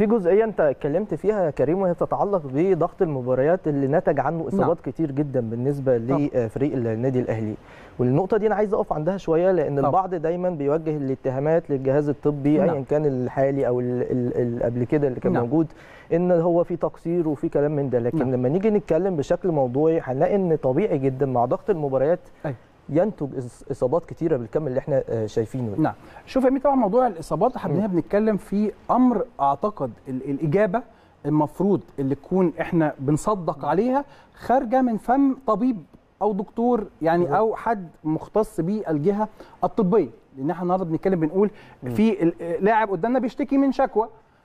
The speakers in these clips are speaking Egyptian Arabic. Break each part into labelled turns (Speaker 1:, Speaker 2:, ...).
Speaker 1: في جزئيه انت اتكلمت فيها يا كريم وهي تتعلق بضغط المباريات اللي نتج عنه اصابات نعم. كتير جدا بالنسبه لفريق النادي الاهلي والنقطه دي انا عايز اقف عندها شويه لان طبعا. البعض دايما بيوجه الاتهامات للجهاز الطبي نعم. ايا كان الحالي او اللي قبل كده اللي كان نعم. موجود ان هو في تقصير وفي كلام من ده لكن نعم. لما نيجي نتكلم بشكل موضوعي هنلاقي ان طبيعي جدا مع ضغط المباريات أي. ينتج اصابات كتيره بالكم اللي احنا شايفينه
Speaker 2: نعم شوف يا طبعا موضوع الاصابات احنا بنتكلم في امر اعتقد الاجابه المفروض اللي تكون احنا بنصدق عليها خارجه من فم طبيب او دكتور يعني او حد مختص بالجهه الطبيه لان احنا النهارده بنتكلم بنقول في لاعب قدامنا بيشتكي من شكوى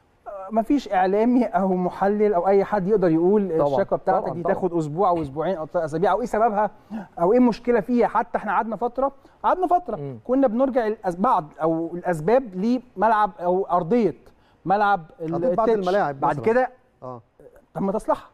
Speaker 2: ما فيش اعلامي او محلل او اي حد يقدر يقول طبعًا الشكوى بتاعتك طبعًا دي طبعًا تاخد اسبوع او اسبوعين او اسابيع او ايه سببها او ايه المشكله فيها حتى احنا قعدنا فتره قعدنا فتره م. كنا بنرجع بعض او الاسباب لملعب او ارضيه ملعب
Speaker 3: بعض الملاعب
Speaker 2: بعد كده اه تم تصليحها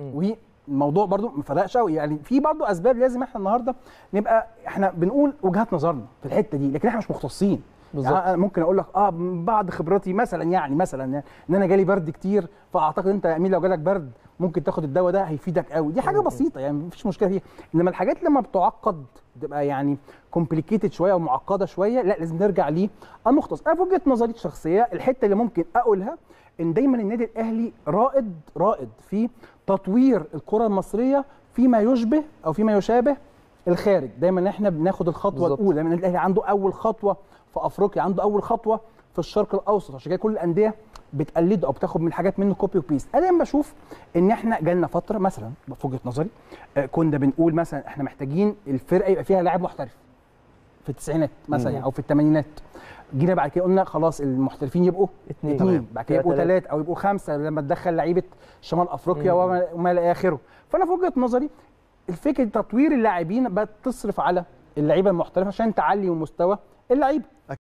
Speaker 2: والموضوع برضو ما فرقش قوي يعني في برضو اسباب لازم احنا النهارده نبقى احنا بنقول وجهات نظرنا في الحته دي لكن احنا مش مختصين بالظبط يعني انا ممكن اقول لك اه بعد خبرتي مثلا يعني مثلا يعني ان انا جالي برد كتير فاعتقد انت يا امين لو جالك برد ممكن تاخد الدواء ده هيفيدك قوي دي حاجه بسيطه يعني مفيش مشكله فيها انما الحاجات لما بتعقد بتبقى يعني كومبليكيتد شويه او معقده شويه لا لازم نرجع ليه المختص انا في وجهه نظري الشخصيه الحته اللي ممكن اقولها ان دايما النادي الاهلي رائد رائد في تطوير الكره المصريه فيما يشبه او فيما يشابه الخارج دايما احنا بناخد الخطوه بالزبط. الاولى النادي الاهلي عنده اول خطوه في افريقيا عنده اول خطوه في الشرق الاوسط عشان كده كل الانديه بتقلده او بتاخد من الحاجات منه كوبي وبيست انا لما بشوف ان احنا جالنا فتره مثلا في وجهه نظري آه كنا بنقول مثلا احنا محتاجين الفرقه يبقى فيها لاعب محترف في التسعينات مثلا يعني او في الثمانينات جينا بعد كده قلنا خلاص المحترفين يبقوا اثنين اثنين بعد كده يبقوا ثلاث او يبقوا خمسه لما تدخل لعيبه شمال افريقيا وما, وما الى اخره فانا في وجهه نظري الفكره تطوير اللاعبين بقت تصرف على اللعيبه المحترفه عشان تعلي من مستوى اللعيبه